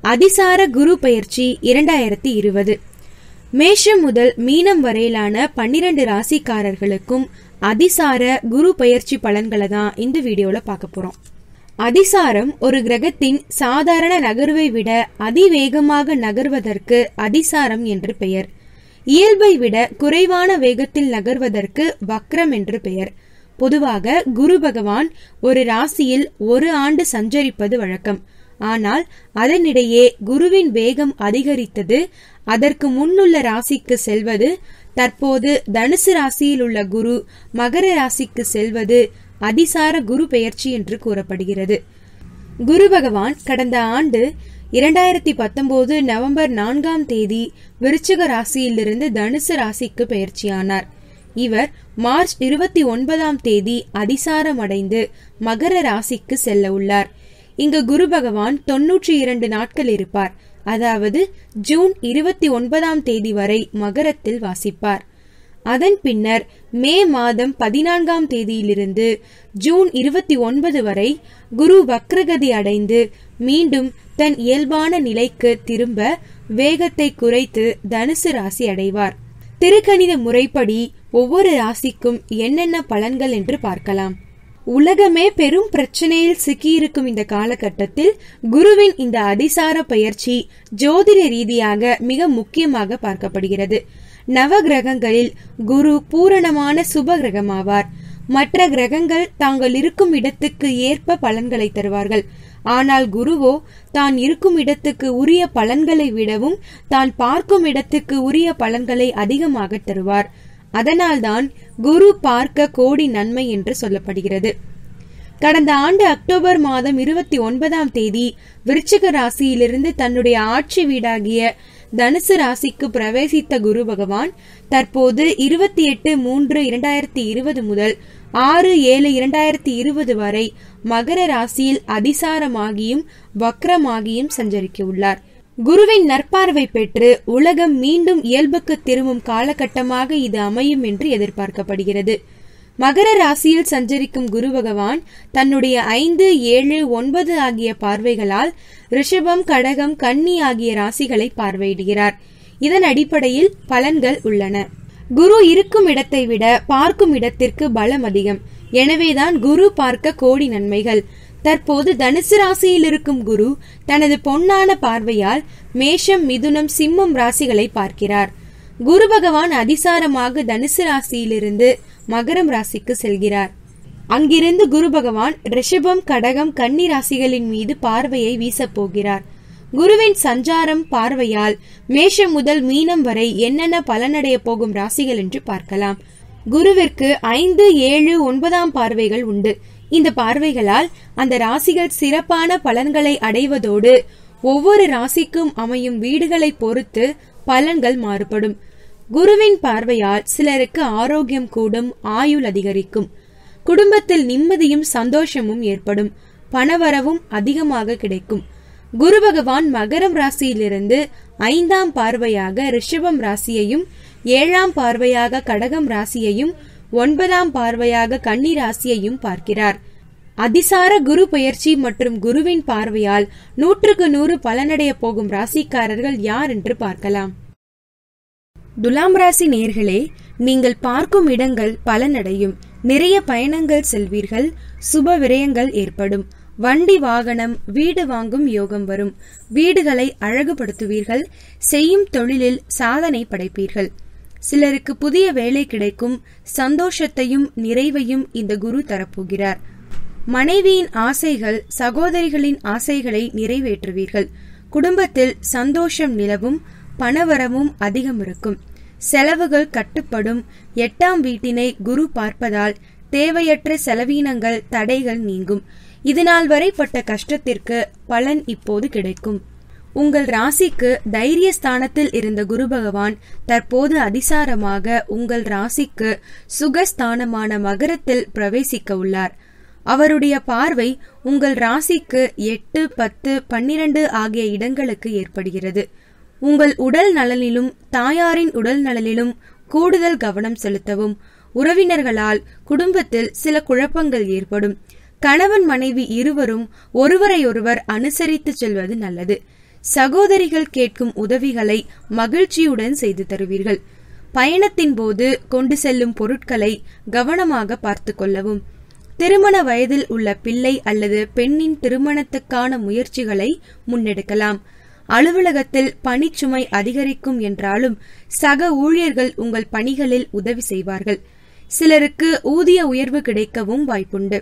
அதிசார குரு பயிற்சி இரண்டாயிரத்தி இருபது மேஷம் முதல் மீனம் வரையிலான பன்னிரண்டு ராசிக்காரர்களுக்கும் அதிசார குரு பயிற்சி பலன்களை தான் இந்த வீடியோல பார்க்க போறோம் அதிசாரம் ஒரு கிரகத்தின் சாதாரண நகர்வை விட அதிவேகமாக நகர்வதற்கு அதிசாரம் என்று பெயர் இயல்பை விட குறைவான வேகத்தில் நகர்வதற்கு வக்ரம் என்று பெயர் பொதுவாக குரு பகவான் ஒரு ராசியில் ஒரு ஆண்டு சஞ்சரிப்பது வழக்கம் ஆனால் அதனிடையே குருவின் வேகம் அதிகரித்தது அதற்கு முன்னுள்ள ராசிக்கு செல்வது தற்போது தனுசு ராசியில் உள்ள குரு மகர ராசிக்கு செல்வது அதிசார குரு பெயர்ச்சி என்று கூறப்படுகிறது குரு பகவான் கடந்த ஆண்டு இரண்டாயிரத்தி பத்தொன்பது நவம்பர் நான்காம் தேதி விருச்சிக ராசியிலிருந்து தனுசு ராசிக்கு பெயர்ச்சியானார் இவர் மார்ச் இருபத்தி ஒன்பதாம் தேதி அதிசாரம் அடைந்து மகர ராசிக்கு செல்ல உள்ளார் இங்கு குரு பகவான் தொன்னூற்றி இரண்டு நாட்கள் இருப்பார் அதாவது ஜூன் இருபத்தி ஒன்பதாம் தேதி வரை மகரத்தில் வாசிப்பார் அதன் பின்னர் மே மாதம் பதினான்காம் தேதியிலிருந்து ஜூன் இருபத்தி ஒன்பது வரை குரு வக்ரகதி அடைந்து மீண்டும் தன் இயல்பான நிலைக்கு திரும்ப வேகத்தை குறைத்து தனுசு ராசி அடைவார் திருக்கணித முறைப்படி ஒவ்வொரு ராசிக்கும் என்னென்ன பலன்கள் என்று பார்க்கலாம் உலகமே பெரும் பிரச்சனையில் சிக்கியிருக்கும் இந்த காலகட்டத்தில் குருவின் இந்த அதிசார பயிற்சி ஜோதிட ரீதியாக மிக முக்கியமாக பார்க்கப்படுகிறது நவ கிரகங்களில் குரு பூரணமான சுப கிரகமாவார் மற்ற கிரகங்கள் தாங்கள் இருக்கும் இடத்துக்கு ஏற்ப பலன்களை தருவார்கள் ஆனால் குருவோ தான் இருக்கும் இடத்துக்கு உரிய பலன்களை விடவும் தான் பார்க்கும் இடத்துக்கு உரிய பலன்களை அதிகமாக தருவார் அதனால்தான் குரு பார்க்க கோடி நன்மை என்று சொல்லப்படுகிறது கடந்த ஆண்டு அக்டோபர் மாதம் இருபத்தி ஒன்பதாம் தேதி விருச்சிக ராசியிலிருந்து தன்னுடைய ஆட்சி வீடாகிய தனுசு ராசிக்கு பிரவேசித்த குரு பகவான் தற்போது இருபத்தி எட்டு மூன்று இரண்டாயிரத்தி இருபது முதல் ஆறு ஏழு இரண்டாயிரத்தி இருபது வரை மகர ராசியில் அதிசாரமாகியும் வக்ரமாகியும் சஞ்சரிக்க உள்ளார் குருவின் நற்பார்வை பெற்று உலகம் மீண்டும் இயல்புக்கு திரும்பும் காலகட்டமாக இது அமையும் என்று எதிர்பார்க்கப்படுகிறது மகர ராசியில் சஞ்சரிக்கும் குரு பகவான் தன்னுடைய ஐந்து ஏழு ஒன்பது ஆகிய பார்வைகளால் ரிஷபம் கடகம் கன்னி ஆகிய ராசிகளை பார்வையிடுகிறார் இதன் அடிப்படையில் பலன்கள் உள்ளன குரு இருக்கும் இடத்தை விட பார்க்கும் இடத்திற்கு பலம் அதிகம் எனவேதான் குரு பார்க்க கோடி நன்மைகள் தற்போது தனுசு ராசியில் இருக்கும் குரு தனது பொன்னான பார்வையால் மேஷம் மிதுனம் சிம்மம் ராசிகளை பார்க்கிறார் குரு பகவான் அதிசாரமாக தனுசு ராசியிலிருந்து மகரம் ராசிக்கு செல்கிறார் அங்கிருந்து குரு பகவான் ரிஷபம் கடகம் கன்னி ராசிகளின் மீது பார்வையை வீசப் போகிறார் குருவின் சஞ்சாரம் பார்வையால் மேஷம் முதல் மீனம் வரை என்னென்ன பலனடைய போகும் ராசிகள் என்று பார்க்கலாம் குருவிற்கு ஐந்து ஏழு ஒன்பதாம் பார்வைகள் உண்டு இந்த பார்வைகளால் அந்த ராசிகள் சிறப்பான பலன்களை அடைவதோடு ஒவ்வொரு ராசிக்கும் அமையும் வீடுகளை பொறுத்து பலன்கள் மாறுபடும் குருவின் பார்வையால் சிலருக்கு ஆரோக்கியம் கூடும் ஆயுள் அதிகரிக்கும் குடும்பத்தில் நிம்மதியும் சந்தோஷமும் ஏற்படும் பணவரவும் அதிகமாக கிடைக்கும் குரு பகவான் மகரம் ராசியிலிருந்து ஐந்தாம் பார்வையாக ரிஷபம் ராசியையும் ஏழாம் பார்வையாக கடகம் ராசியையும் ஒன்பதாம் பார்வையாக கன்னி ராசியையும் பார்க்கிறார் அதிசார குரு பயிற்சி மற்றும் குருவின் பார்வையால் நூற்றுக்கு நூறு பலனடைய போகும் ராசிக்காரர்கள் யார் என்று பார்க்கலாம் துலாம் ராசி நேர்களே நீங்கள் பார்க்கும் இடங்கள் பலனடையும் நிறைய பயணங்கள் செல்வீர்கள் சுப விரயங்கள் ஏற்படும் வண்டி வாகனம் வீடு வாங்கும் யோகம் வரும் வீடுகளை அழகுபடுத்துவீர்கள் செய்யும் தொழிலில் சாதனை படைப்பீர்கள் சிலருக்கு புதிய வேலை கிடைக்கும் சந்தோஷத்தையும் நிறைவையும் இந்த குரு தரப்போகிறார் மனைவியின் ஆசைகள் சகோதரிகளின் ஆசைகளை நிறைவேற்றுவீர்கள் குடும்பத்தில் சந்தோஷம் நிலவும் பணவரமும் அதிகம் இருக்கும் செலவுகள் கட்டுப்படும் எட்டாம் வீட்டினை குரு பார்ப்பதால் தேவையற்ற செலவீனங்கள் தடைகள் நீங்கும் இதுநாள் வரைப்பட்ட கஷ்டத்திற்கு பலன் இப்போது கிடைக்கும் உங்கள் ராசிக்கு தைரிய ஸ்தானத்தில் இருந்த குரு பகவான் தற்போது அதிசாரமாக உங்கள் ராசிக்கு சுகஸ்தானமான மகரத்தில் பிரவேசிக்க உள்ளார் அவருடைய பார்வை உங்கள் ராசிக்கு எட்டு பத்து பன்னிரண்டு ஆகிய இடங்களுக்கு ஏற்படுகிறது உங்கள் உடல் நலனிலும் தாயாரின் உடல் நலனிலும் கூடுதல் கவனம் செலுத்தவும் உறவினர்களால் குடும்பத்தில் சில குழப்பங்கள் ஏற்படும் கணவன் மனைவி இருவரும் ஒருவரையொருவர் அனுசரித்து செல்வது நல்லது சகோதரிகள் கேட்கும் உதவிகளை மகிழ்ச்சியுடன் செய்து தருவீர்கள் பயணத்தின் போது கொண்டு செல்லும் பொருட்களை கவனமாக பார்த்து கொள்ளவும் திருமண வயதில் உள்ள பிள்ளை அல்லது பெண்ணின் திருமணத்துக்கான முயற்சிகளை முன்னெடுக்கலாம் அலுவலகத்தில் பணிச்சுமை அதிகரிக்கும் என்றாலும் சக ஊழியர்கள் உங்கள் பணிகளில் உதவி செய்வார்கள் சிலருக்கு ஊதிய உயர்வு கிடைக்கவும் வாய்ப்புண்டு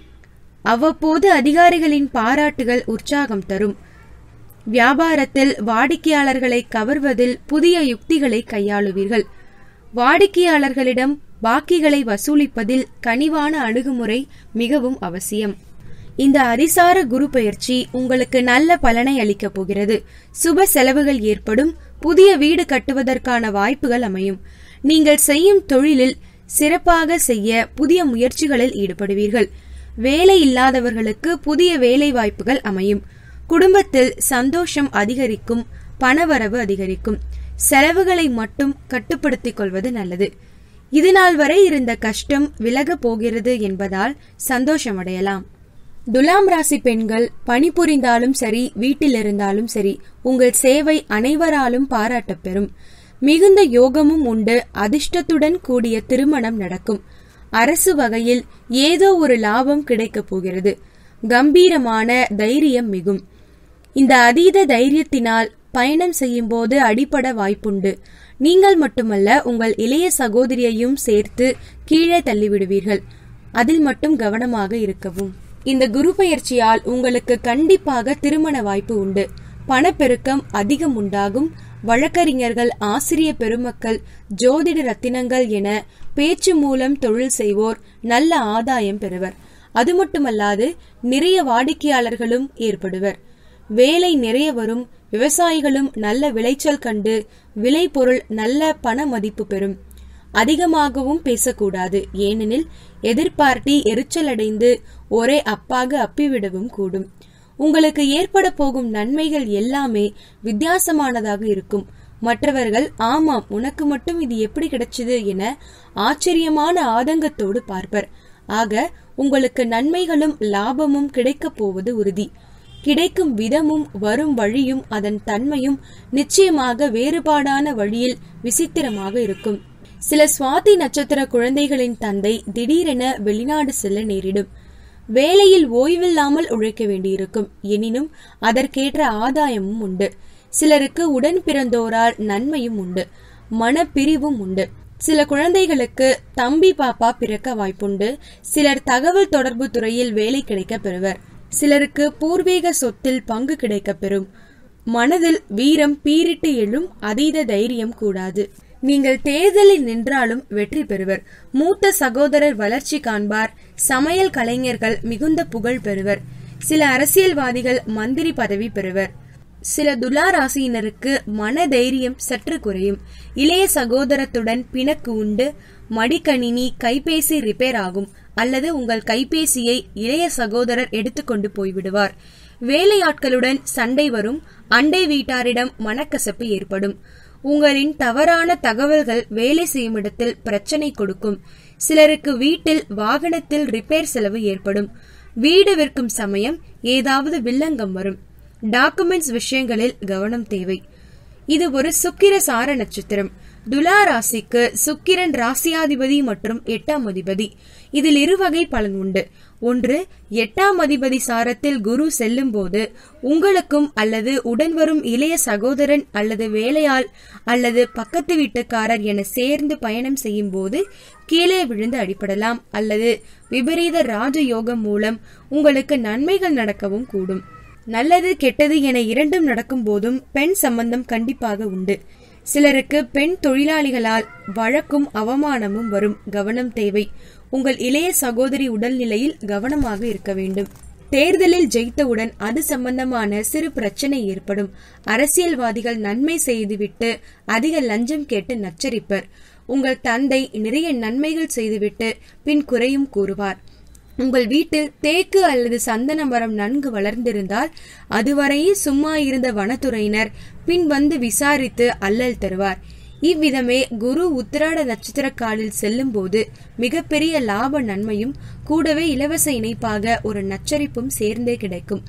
அவ்வப்போது அதிகாரிகளின் பாராட்டுகள் உற்சாகம் தரும் வியாபாரத்தில் வாடிக்கையாளர்களை கவர்வதில் புதிய யுக்திகளை கையாளுவீர்கள் வாடிக்கையாளர்களிடம் பாக்கிகளை வசூலிப்பதில் கனிவான அணுகுமுறை மிகவும் அவசியம் இந்த அதிசார குரு பயிற்சி உங்களுக்கு நல்ல பலனை அளிக்கப் போகிறது சுப செலவுகள் ஏற்படும் புதிய வீடு கட்டுவதற்கான வாய்ப்புகள் அமையும் நீங்கள் செய்யும் தொழிலில் சிறப்பாக செய்ய புதிய முயற்சிகளில் ஈடுபடுவீர்கள் வேலை இல்லாதவர்களுக்கு புதிய வேலை வாய்ப்புகள் அமையும் குடும்பத்தில் சந்தோஷம் அதிகரிக்கும் பணவரவு அதிகரிக்கும் செலவுகளை மட்டும் கட்டுப்படுத்திக் கொள்வது நல்லது இதுநாள் வரை இருந்த கஷ்டம் விலகப் போகிறது என்பதால் சந்தோஷமடையலாம் துலாம் ராசி பெண்கள் பணிபுரிந்தாலும் சரி வீட்டில் இருந்தாலும் சரி உங்கள் சேவை அனைவராலும் பாராட்டப் பெறும் மிகுந்த யோகமும் உண்டு அதிர்ஷ்டத்துடன் கூடிய திருமணம் நடக்கும் அரசு வகையில் ஏதோ ஒரு லாபம் கிடைக்கப் போகிறது கம்பீரமான தைரியம் மிகும் இந்த அதீத தைரியத்தினால் பயணம் செய்யும் போது அடிபட வாய்ப்புண்டு நீங்கள் மட்டுமல்ல உங்கள் இளைய சகோதரியையும் சேர்த்து கீழே தள்ளிவிடுவீர்கள் அதில் மட்டும் கவனமாக இருக்கவும் இந்த குரு பயிற்சியால் உங்களுக்கு கண்டிப்பாக திருமண வாய்ப்பு உண்டு பணப்பெருக்கம் அதிகம் உண்டாகும் வழக்கறிஞர்கள் ஆசிரிய பெருமக்கள் ஜோதிட ரத்தினங்கள் என பேச்சு மூலம் தொழில் செய்வோர் நல்ல ஆதாயம் பெறுவர் அது மட்டுமல்லாது நிறைய வாடிக்கையாளர்களும் ஏற்படுவர் வேலை நிறைய வரும் விவசாயிகளும் நல்ல விளைச்சல் கண்டு விளைபொருள் நல்ல பண மதிப்பு பெறும் அதிகமாகவும் பேசக்கூடாது ஏனெனில் எதிர்பார்ட்டி எரிச்சலடைந்து ஒரே அப்பாக அப்பிவிடவும் கூடும் உங்களுக்கு ஏற்பட போகும் நன்மைகள் எல்லாமே வித்தியாசமானதாக இருக்கும் மற்றவர்கள் ஆமாம் உனக்கு மட்டும் இது எப்படி கிடைச்சது என ஆச்சரியமான ஆதங்கத்தோடு பார்ப்பர் ஆக உங்களுக்கு நன்மைகளும் லாபமும் கிடைக்கப் போவது உறுதி கிடைக்கும் விதமும் வரும் வழியும் அதன் தன்மையும் நிச்சயமாக வேறுபாடான வழியில் விசித்திரமாக இருக்கும் சில சுவாதி நட்சத்திர குழந்தைகளின் தந்தை திடீரென வெளிநாடு செல்ல நேரிடும் வேலையில் ஓய்வில்லாமல் உழைக்க வேண்டியிருக்கும் எனினும் அதற்கேற்ற ஆதாயமும் உண்டு சிலருக்கு உடன் பிறந்தோரால் நன்மையும் உண்டு மனப்பிரிவும் உண்டு சில குழந்தைகளுக்கு தம்பி பாப்பா பிறக்க வாய்ப்புண்டு சிலர் தகவல் தொடர்பு துறையில் வேலை கிடைக்க பெறுவர் சிலருக்கு பூர்வீக சொத்தில் பங்கு கிடைக்க பெறும் மனதில் வீரம் பீரிட்டு எழும் அதீத தைரியம் கூடாது நீங்கள் தேர்தலில் நின்றாலும் வெற்றி பெறுவர் மூத்த சகோதரர் வளர்ச்சி காண்பார் சமையல் கலைஞர்கள் மிகுந்த புகழ் பெறுவர் சில அரசியல்வாதிகள் மந்திரி பதவி பெறுவர் சில துலா ராசியினருக்கு மன தைரியம் சற்று குறையும் இளைய சகோதரத்துடன் பிணக்கு உண்டு மடிக்கணினி கைபேசி ரிப்பேர் ஆகும் அல்லது உங்கள் கைபேசியை இளைய சகோதரர் எடுத்துக்கொண்டு போய்விடுவார் வேலையாட்களுடன் சண்டை வரும் அண்டை வீட்டாரிடம் மனக்கசப்பு ஏற்படும் உங்களின் தவறான தகவல்கள் வேலை செய்யும் இடத்தில் பிரச்சனை கொடுக்கும் சிலருக்கு வீட்டில் வாகனத்தில் ரிப்பேர் செலவு ஏற்படும் வீடு விற்கும் சமயம் ஏதாவது வில்லங்கம் வரும் டாக்குமெண்ட்ஸ் விஷயங்களில் கவனம் தேவை இது ஒரு சுக்கிர சார நட்சத்திரம் துலா ராசிக்கு சுக்கிரன் ராசியாதிபதி மற்றும் எட்டாம் அதிபதி இதில் இருவகை பலன் உண்டு ஒன்று எட்டாம் அதிபதி சாரத்தில் குரு செல்லும் போது உங்களுக்கும் அல்லது உடன் வரும் இளைய சகோதரன் அல்லது வேலையாள் அல்லது பக்கத்து வீட்டுக்காரர் என சேர்ந்து பயணம் செய்யும் போது கீழே விழுந்து அடிபடலாம் அல்லது விபரீத ராஜயோகம் மூலம் உங்களுக்கு நன்மைகள் நடக்கவும் கூடும் நல்லது கெட்டது என இரண்டும் நடக்கும் போதும் பெண் சம்பந்தம் கண்டிப்பாக உண்டு சிலருக்கு பெண் தொழிலாளிகளால் வழக்கும் அவமானமும் வரும் கவனம் தேவை உங்கள் இளைய சகோதரி உடல்நிலையில் கவனமாக இருக்க வேண்டும் தேர்தலில் ஜெயித்தவுடன் அது சம்பந்தமான சிறு பிரச்சனை ஏற்படும் அரசியல்வாதிகள் நன்மை செய்துவிட்டு அதிக லஞ்சம் கேட்டு நச்சரிப்பர் உங்கள் தந்தை நிறைய நன்மைகள் செய்துவிட்டு பின் குறையும் கூறுவார் உங்கள் வீட்டில் தேக்கு அல்லது சந்தன மரம் நன்கு வளர்ந்திருந்தால் அதுவரையே சும்மா இருந்த வனத்துறையினர் பின் வந்து விசாரித்து அல்லல் தருவார் இவ்விதமே குரு உத்திராட நட்சத்திர காலில் செல்லும் போது மிகப்பெரிய லாப நன்மையும் கூடவே இலவச இணைப்பாக ஒரு நச்சரிப்பும் சேர்ந்தே கிடைக்கும்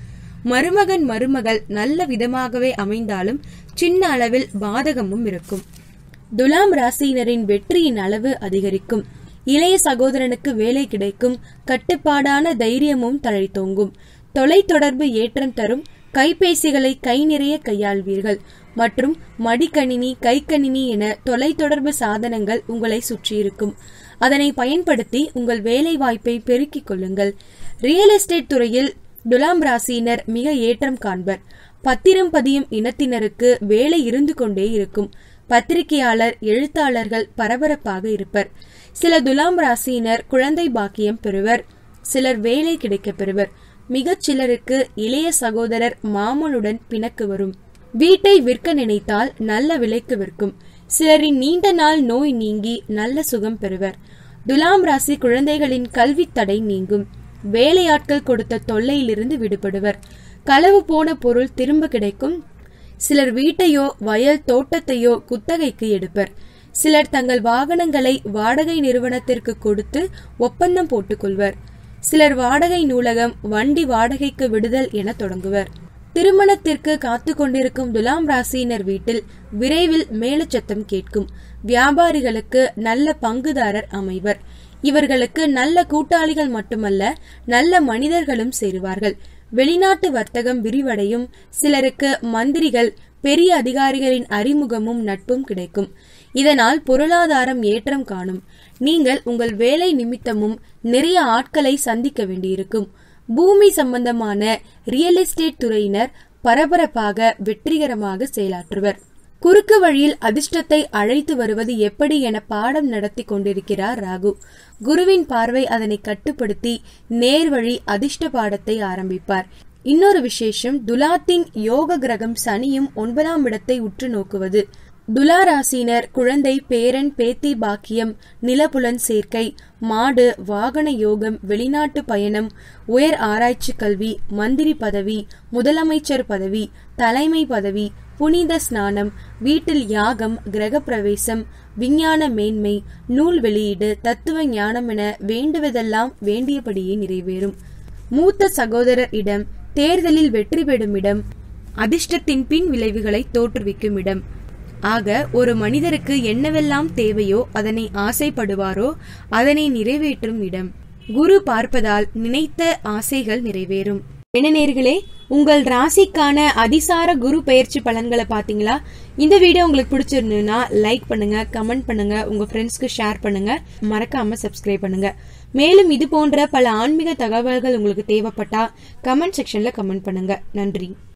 மருமகன் மருமகள் நல்ல விதமாகவே அமைந்தாலும் சின்ன அளவில் பாதகமும் இருக்கும் துலாம் ராசியினரின் வெற்றியின் அளவு அதிகரிக்கும் இளைய சகோதரனுக்கு வேலை கிடைக்கும் கட்டுப்பாடான தைரியமும் தழைத்தோங்கும் தொலைத்தொடர்பு ஏற்றம் தரும் கைபேசிகளை கை நிறைய கையாள்வீர்கள் மற்றும் மடிக்கணினி கைக்கணினி என தொலைத்தொடர்பு சாதனங்கள் உங்களை சுற்றியிருக்கும் அதனை பயன்படுத்தி உங்கள் வேலை வாய்ப்பை பெருக்கிக் கொள்ளுங்கள் ரியல் எஸ்டேட் துறையில் துலாம் ராசியினர் மிக ஏற்றம் காண்பர் பத்திரம் பதியும் இனத்தினருக்கு வேலை இருந்து கொண்டே இருக்கும் பத்திரிகையாளர் எழுத்தாளர்கள் பரபரப்பாக இருப்பர் சில துலாம் ராசியினர் குழந்தை பாக்கியம் பெறுவர் சிலர் வேலை கிடைக்கப் பெறுவர் மிகச் சிலருக்கு இளைய சகோதரர் மாமனுடன் பிணக்கு வரும் வீட்டை விற்க நினைத்தால் நல்ல விலைக்கு விற்கும் சிலரின் நீண்ட நாள் நோய் நீங்கி நல்ல சுகம் பெறுவர் துலாம் ராசி குழந்தைகளின் கல்வி தடை நீங்கும் வேலையாட்கள் கொடுத்த தொல்லையிலிருந்து விடுபடுவர் களவு போன பொருள் திரும்ப கிடைக்கும் சிலர் வீட்டையோ வயல் தோட்டத்தையோ குத்தகைக்கு எடுப்பர் சிலர் தங்கள் வாகனங்களை வாடகை நிறுவனத்திற்கு கொடுத்து ஒப்பந்தம் போட்டுக்கொள்வர் சிலர் வாடகை நூலகம் வண்டி வாடகைக்கு விடுதல் என தொடங்குவர் திருமணத்திற்கு காத்து கொண்டிருக்கும் துலாம் ராசியினர் வீட்டில் விரைவில் மேலச்சத்தம் கேட்கும் வியாபாரிகளுக்கு நல்ல பங்குதாரர் அமைவர் இவர்களுக்கு நல்ல கூட்டாளிகள் மட்டுமல்ல நல்ல மனிதர்களும் சேருவார்கள் வெளிநாட்டு வர்த்தகம் விரிவடையும் சிலருக்கு மந்திரிகள் பெரிய அதிகாரிகளின் அறிமுகமும் நட்பும் கிடைக்கும் இதனால் பொருளாதாரம் ஏற்றம் காணும் நீங்கள் உங்கள் வேலை நிமித்தமும் நிறைய ஆட்களை சந்திக்க வேண்டியிருக்கும் பூமி சம்பந்தமான ரியல் எஸ்டேட் துறையினர் பரபரப்பாக வெற்றிகரமாக செயலாற்றுவர் குறுக்கு வழியில் அதிர்ஷ்டத்தை அழைத்து வருவது எப்படி என பாடம் நடத்தி கொண்டிருக்கிறார் ராகு குருவின் பார்வை அதனை கட்டுப்படுத்தி நேர்வழி அதிர்ஷ்ட பாடத்தை ஆரம்பிப்பார் இன்னொரு விசேஷம் துலாத்தின் யோக கிரகம் சனியும் ஒன்பதாம் இடத்தை உற்று நோக்குவது துலா ராசினர் குழந்தை பேரன் பேத்தி பாக்கியம் நிலப்புலன் சேர்க்கை மாடு வாகன யோகம் வெளிநாட்டு பயணம் உயர் ஆராய்ச்சி கல்வி மந்திரி பதவி முதலமைச்சர் பதவி தலைமை பதவி புனித ஸ்நானம் வீட்டில் யாகம் கிரக பிரவேசம் விஞ்ஞான மேன்மை நூல் வெளியீடு தத்துவ ஞானம் என வேண்டுவதெல்லாம் வேண்டியபடியே நிறைவேறும் மூத்த சகோதரர் இடம் தேர்தலில் வெற்றி பெறும் இடம் அதிர்ஷ்டத்தின் பின் விளைவுகளை தோற்றுவிக்கும் இடம் ஆக ஒரு மனிதருக்கு என்னவெல்லாம் தேவையோ அதனை ஆசைப்படுவாரோ அதனை நிறைவேற்றும் இடம் குரு பார்ப்பதால் நினைத்த ஆசைகள் நிறைவேறும் என்ன நேர்களே உங்கள் ராசிக்கான அதிசார குரு பயிற்சி பலன்களை பாத்தீங்களா இந்த வீடியோ உங்களுக்கு பிடிச்சிருந்ததுன்னா லைக் பண்ணுங்க கமெண்ட் பண்ணுங்க உங்க ஃப்ரெண்ட்ஸ்க்கு ஷேர் பண்ணுங்க மறக்காம சப்ஸ்கிரைப் பண்ணுங்க மேலும் இது போன்ற பல ஆன்மீக தகவல்கள் உங்களுக்கு தேவைப்பட்டா கமெண்ட் செக்ஷன்ல கமெண்ட் பண்ணுங்க நன்றி